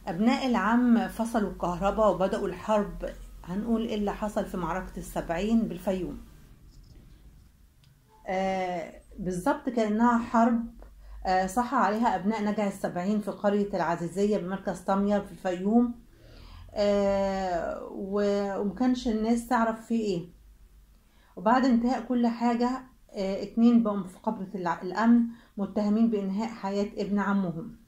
أبناء العم فصلوا الكهرباء وبدأوا الحرب هنقول إيه اللي حصل في معركة السبعين بالفيوم آه بالظبط كأنها حرب آه صح عليها أبناء نجع السبعين في قرية العزيزية بمركز طمية في الفيوم آه ومكانش الناس تعرف فيه ايه وبعد انتهاء كل حاجة آه اتنين بقوا في قبضة الأمن متهمين بإنهاء حياة ابن عمهم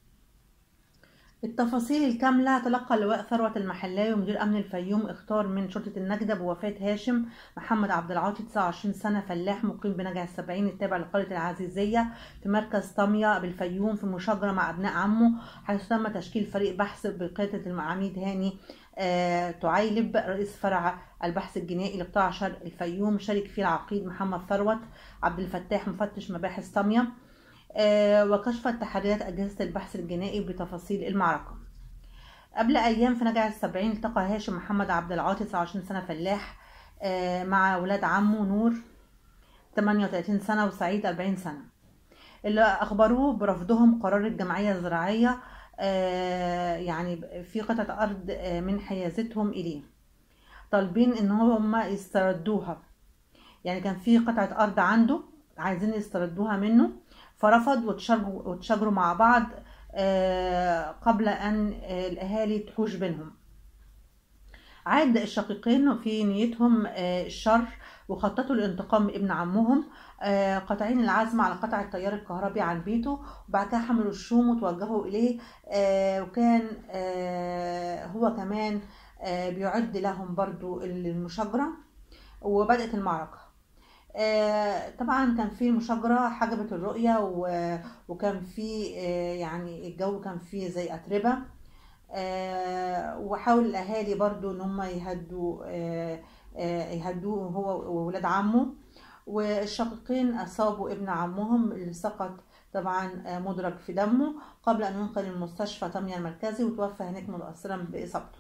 التفاصيل الكاملة تلقى اللواء ثروت المحلاوي مدير أمن الفيوم اختار من شرطة النجدة بوفاة هاشم محمد عبد العاطي 29 سنة فلاح مقيم بنجع السبعين التابع لقرية العزيزية في مركز طمية بالفيوم في مشاجرة مع أبناء عمه حيث تم تشكيل فريق بحث بقيادة العميد هاني آه تعيلب رئيس فرع البحث الجنائي لقطاع شرق الفيوم شارك فيه العقيد محمد ثروت عبد الفتاح مفتش مباحث طمية وكشفت تحريات أجهزة البحث الجنائي بتفاصيل المعركة قبل أيام في نجع السبعين التقى هاشم محمد عبد العاطي 29 سنة فلاح مع ولاد عمه نور 38 سنة وسعيد 40 سنة اللي أخبروه برفضهم قرار الجمعية الزراعية يعني في قطعة أرض من حيازتهم إليه طالبين إن هم يستردوها يعني كان في قطعة أرض عنده عايزين يستردوها منه فرفض وتشاجروا مع بعض قبل أن الأهالي تحوش بينهم عاد الشقيقين في نيتهم الشر وخططوا الانتقام من ابن عمهم قاطعين العزم على قطع التيار الكهربي عن بيته وبعد كده حملوا الشوم وتوجهوا إليه وكان هو كمان بيعد لهم برضو المشاجرة وبدأت المعركة طبعا كان في مشاجرة حجبت الرؤية وكان في يعني الجو كان فيه زي أتربة وحاول الأهالي برضو إن هم يهدوا يهدوه هو وولاد عمه والشقيقين أصابوا ابن عمهم اللي سقط طبعا مدرج في دمه قبل أن ينقل المستشفى طمية المركزي وتوفى هناك متأثرا بإصابته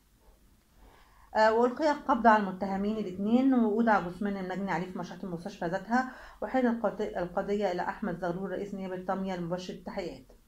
وألقي القبض على المتهمين الاثنين وأودع جثمان المجني عليه في مشرحة المستشفى ذاتها وحيل القضية إلى أحمد زغلول رئيس نيابة طمية المبشر التحقيقات